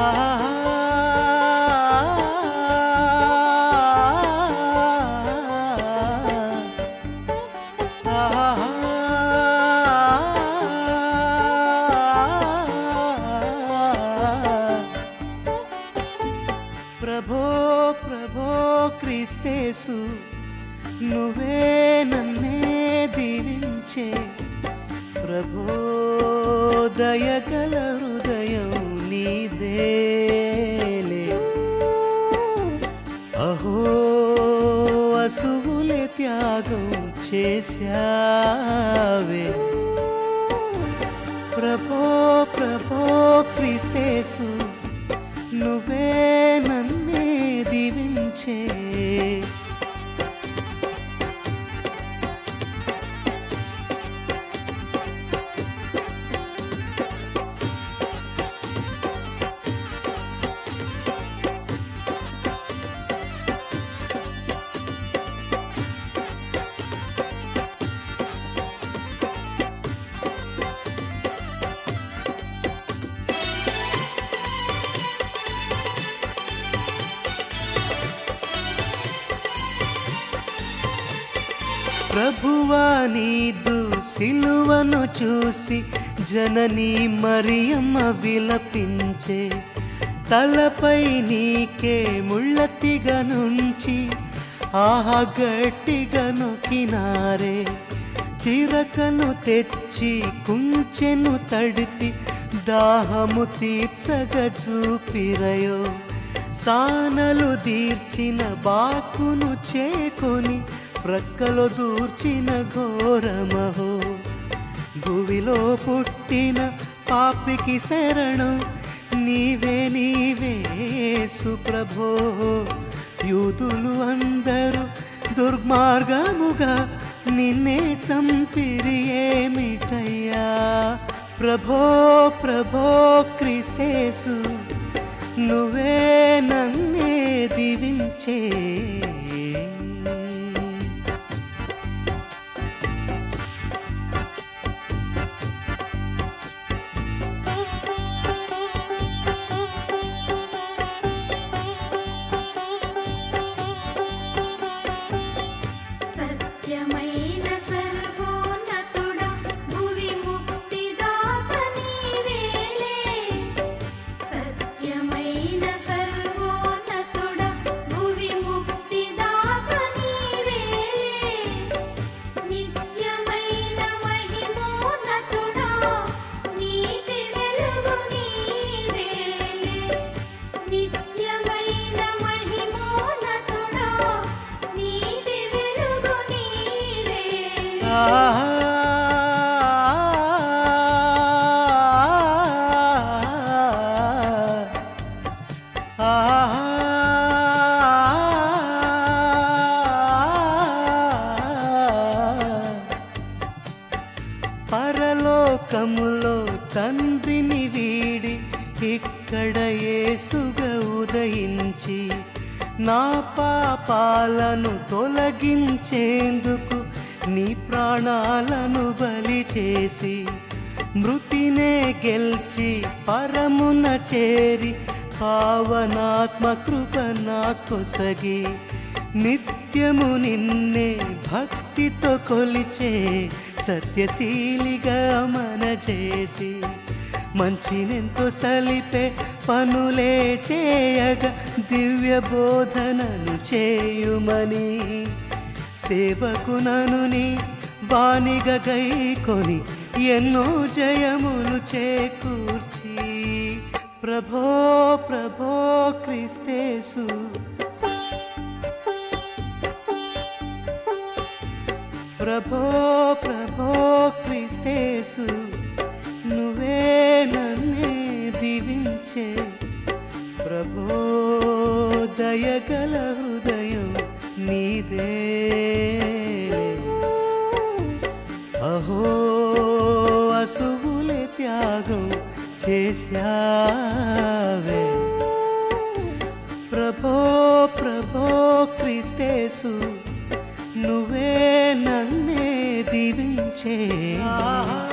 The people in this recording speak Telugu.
ప్రభో ప్రభో క్రీస్తేసు నువ్వే నన్నే దీవించే ప్రభో దయగల హృదయం నీదేలే అహో అసువులే త్యాగం చేశావే ప్రభో ప్రభో క్రీస్తేసు నువ్వే నన్నే దీవించే ప్రభువా నీదు సిలువను చూసి జనని మరియమ్మ విలపించే తలపై నీకే ముళ్ళతిగ నుంచి ఆహా గట్టిగా నొక్కినారే చిరకను తెచ్చి కుంచెను తడిపి దాహము తీర్చగ చూపిరయో సానలు దీర్చిన బాకును చేకొని ప్రక్కలో దూర్చిన ఘోరమహో భువిలో పుట్టిన పాపికి శరణం నీవే నీవే సుప్రభో యూదులు అందరూ దుర్మార్గముగా నిన్నే చంపిరి ఏమిటయ్యా ప్రభో ప్రభో క్రీస్తేసు నువ్వే నన్నే దీవించే సత్యమైన సర్వోన్నతుడా భువి ముక్తిదాత నీవేలే సత్యమైన సర్వోన్నతుడా భువి ముక్తిదాత నీవేలే నిత్యమైన మహిమోన్నతుడా నీతి వెలుగు నీవేలే నిత్యమైన మహిమోన్నతుడా నీతి వెలుగు నీవేలే పరలోకములో తండ్రిని వీడి ఇక్కడ యేసుగా ఉదయించి నా పాపాలను తొలగించేందుకు నీ ప్రాణాలను బలి చేసి మృతినే గెల్చి పరమున చేరి పావనాత్మ కృప నా కొసగి నిత్యము నిన్నే భక్తితో కొలిచే సత్యశీలిగా మన చేసి మంచినెంతో సలిపే పనులే చేయగా దివ్య బోధనను చేయుమని సేవకునను నీ వాణిగ గైకొని ఎన్నో జయములు చేకూర్చి ప్రభో ప్రభో క్రిస్తేసు ప్రభో ప్రభో క్రిస్తేసు నువ్వే నన్నే దీవించే ప్రభో దయగల హృదయం నీదే అహో అసువులే త్యాగం చేశావే ప్రభో ప్రభో క్రిస్తేసు నువ్వే నన్నే దీవించే